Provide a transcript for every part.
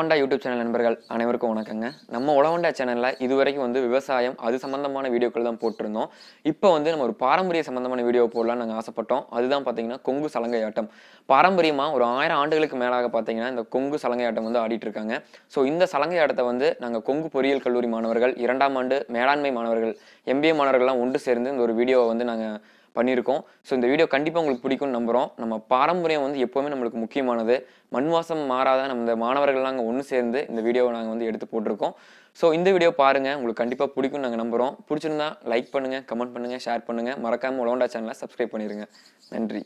உழவண்டா YouTube channel நண்பர்கள் அனைவருக்கும் வணக்கங்க நம்ம உழவண்டா சேனலில் இதுவரைக்கும் வந்து விவசாயம் அது சம்மந்தமான வீடியோக்கள் தான் போட்டிருந்தோம் இப்போ வந்து நம்ம ஒரு பாரம்பரிய சம்மந்தமான வீடியோ போடலாம் நாங்கள் ஆசைப்பட்டோம் அதுதான் பார்த்தீங்கன்னா கொங்கு சலங்கை ஆட்டம் பாரம்பரியமாக ஒரு ஆயிரம் ஆண்டுகளுக்கு மேலாக பார்த்தீங்கன்னா இந்த கொங்கு சலங்கை ஆட்டம் வந்து ஆடிட்டு இருக்காங்க ஸோ இந்த சலங்கை ஆட்டத்தை வந்து நாங்கள் கொங்கு பொறியியல் கல்லூரி மாணவர்கள் இரண்டாம் ஆண்டு மேலாண்மை மாணவர்கள் எம்பிஏ மாணவர்கள்லாம் ஒன்று சேர்ந்து இந்த ஒரு வீடியோவை வந்து நாங்கள் பண்ணியிருக்கோம் ஸோ இந்த வீடியோ கண்டிப்பாக உங்களுக்கு பிடிக்கும்னு நம்புகிறோம் நம்ம பாரம்பரியம் வந்து எப்போவுமே நம்மளுக்கு முக்கியமானது மண் வாசம் மாறாத நம்ம இந்த மாணவர்கள் நாங்கள் ஒன்று சேர்ந்து இந்த வீடியோவை நாங்கள் வந்து எடுத்து போட்டிருக்கோம் ஸோ இந்த வீடியோ பாருங்கள் உங்களுக்கு கண்டிப்பாக பிடிக்கும்னு நாங்கள் நம்புகிறோம் பிடிச்சிருந்தா லைக் பண்ணுங்கள் கமெண்ட் பண்ணுங்கள் ஷேர் பண்ணுங்கள் மறக்காமல் உலகண்டா சேனலை சப்ஸ்கிரைப் பண்ணிடுங்க நன்றி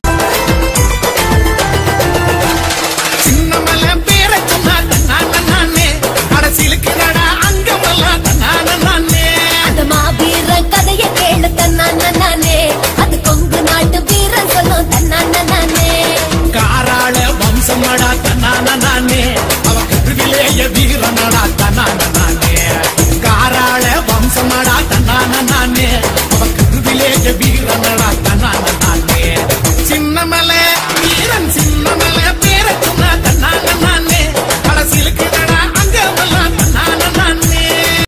சின்னமல பேரை சொன்னா தன்னான நானே கடைசிலுக்குறடா அங்கமெல்லாம் தன்னான நானே அந்த மாவீர கதைய கேளு தன்னான நானே அது கொங்கு நாட்டு வீரன் சொல்லும் தன்னான நானே காராள வம்சமடா தன்னான நானே அவ கருவிலேய வீரனடா தன்னான நானே காராள வம்சமடா தன்னான நானே அவ கருவிலேய வீரனடா தன்னான நானே சின்னமல வீரன் சின்னமல பேரை சொன்னா தன்னான நானே கடைசிலுக்குறடா அங்கமெல்லாம் தன்னான நானே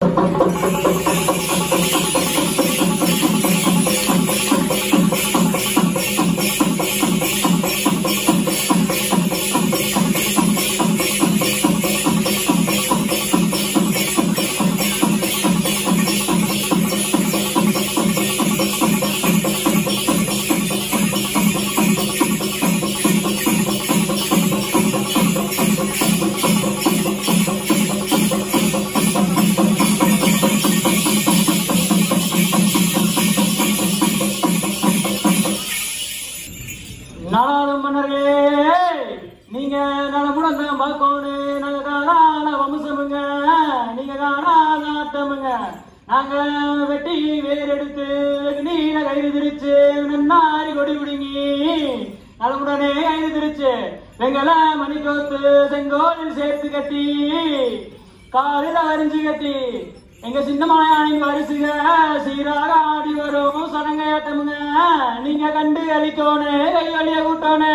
நாளும் மன்னர்களே நீங்க நலமுடன் தான் பார்க்கணும் நாங்க காணாத வம்சமுங்க நீங்க காணாத ஆட்டமுங்க நாங்க வெட்டி வேறெடுத்து நீல கயிறு திரிச்சு நன்னாரி கொடி பிடுங்கி நலமுடனே கயிறு திரிச்சு வெங்கல மணிக்கோத்து செங்கோலில் சேர்த்து கட்டி காலில் அரிஞ்சு கட்டி எங்க சின்ன மலையானின் வரிசுக சீராக ஆடி வரும் சடங்கையாட்டமுங்க நீங்க கண்டு அளிக்கோனே கைவழிய கூட்டோனே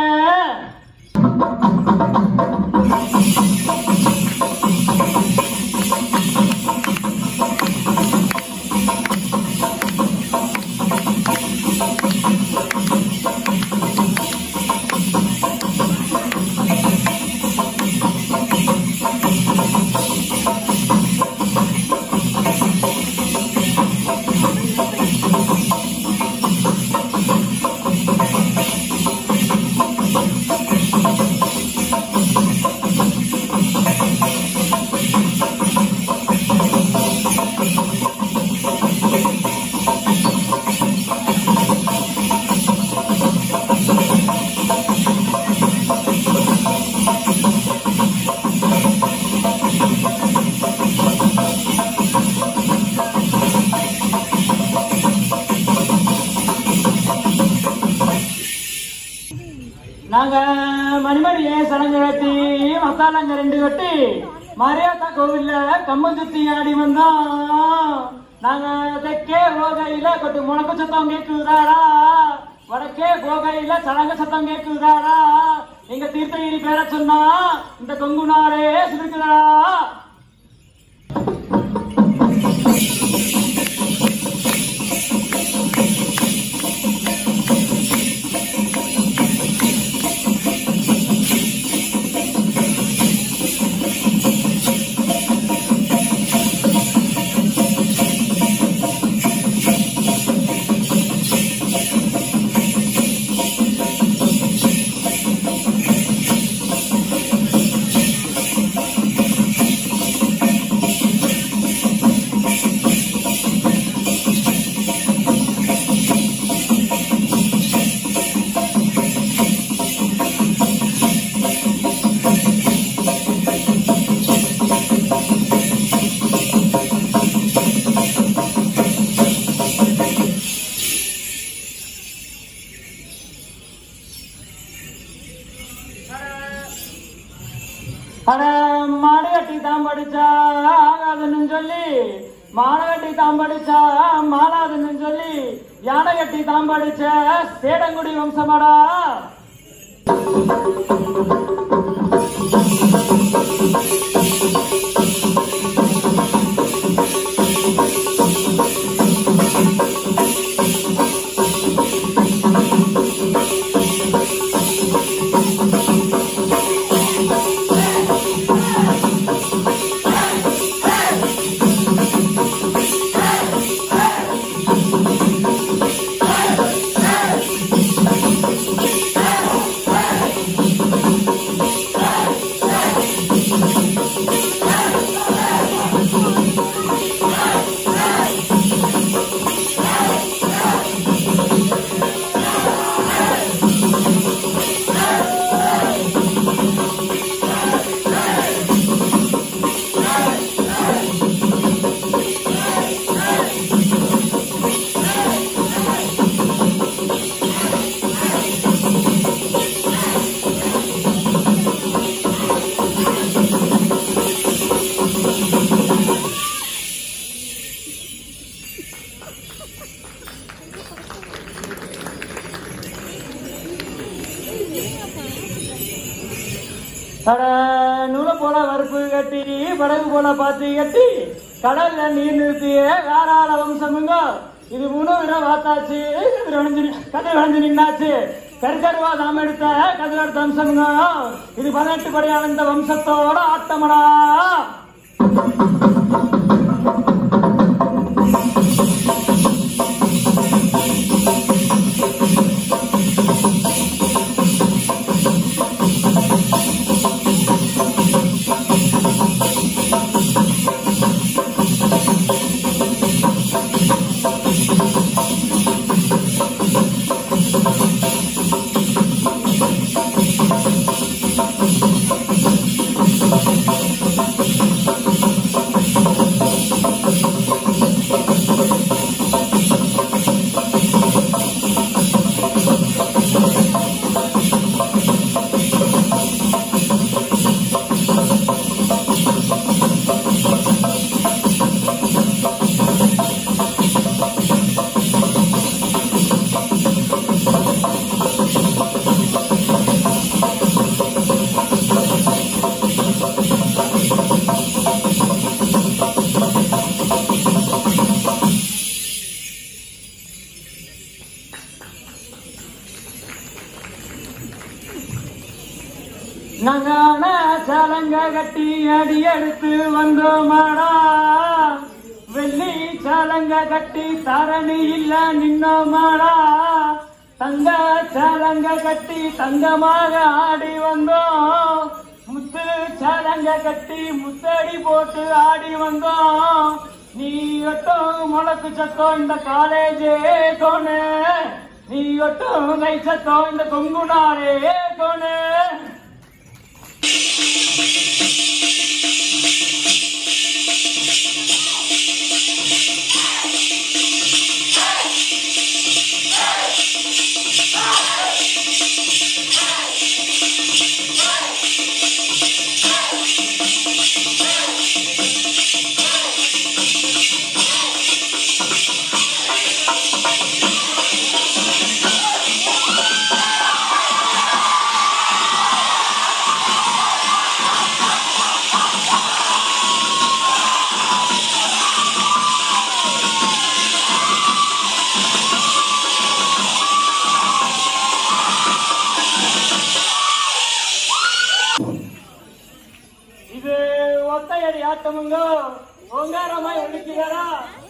நாங்க மணிமணியே சடங்கு கட்டி மசாலாங்க ரெண்டு கட்டி மரியாதா கோவில்ல கம்பம் சுத்தி ஆடி வந்தோம் நாங்க தெற்கே போகையில கொட்டு முழக்க சத்தம் கேக்குதாரா வடக்கே போகையில சடங்கு சத்தம் கேக்குதாரா எங்க தீர்த்தகிரி பேர சொன்னா இந்த கொங்கு நாடே சிரிக்குதா அட மாடு கட்டி தான் படிச்சா ஆகாதுன்னு சொல்லி மாடு கட்டி தான் படிச்சா மாலாதுன்னு சொல்லி யானை கட்டி தான் படிச்ச சேடங்குடி வம்சமாடா போல வறுப்பு கட்டி படகு போல பாத்தி கட்டி கடல்ல நீர் நிறுத்திய வேறாள வம்சமுங்க இது மூணு விட வாத்தாச்சு கதிர் வளைஞ்சு கதிர் வளைஞ்சு நின்னாச்சு கருக்கருவா தாம் எடுத்த கதிர் எடுத்த வம்சமுங்க இது பதினெட்டு படி அளந்த வம்சத்தோட ஆட்டமடா நாங்கான சலங்க கட்டி அடி எடுத்து வந்தோமாடா வெள்ளி சலங்க கட்டி தரணி இல்ல நின்னோமாடா தங்க சலங்க கட்டி தங்கமாக ஆடி வந்தோம் முத்து சலங்க கட்டி முத்தடி போட்டு ஆடி வந்தோம் நீ ஒட்டும் முளக்கு சத்தம் இந்த காலேஜே தோணு நீ ஒட்டும் கை சத்தம் இந்த கொங்குனாரே தோணு இது ஒத்தையடி ஆட்டமுங்க ஓங்காரமாய் ஒழிக்கிறா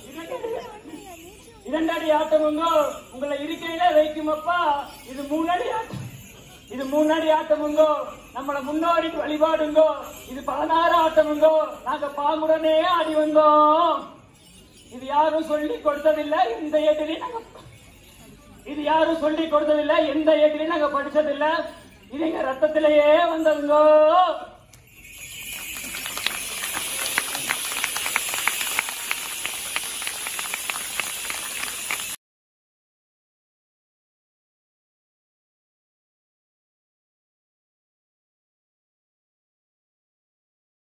இரண்டடி ஆட்டமுங்க உங்களை இருக்கையில வைக்குமப்பா இது மூணடி ஆட்டம் இது மூணடி ஆட்டமுங்கோ நம்மள முன்னோடி வழிபாடுங்கோ இது பதினாறு ஆட்டமுங்கோ நாங்க பாங்குடனே ஆடி வந்தோம் இது யாரும் சொல்லி கொடுத்ததில்லை இந்த ஏட்டிலையும் நாங்க இது யாரும் சொல்லி கொடுத்ததில்லை எந்த ஏட்டிலையும் நாங்க படிச்சதில்லை இது எங்க ரத்தத்திலேயே வந்ததுங்கோ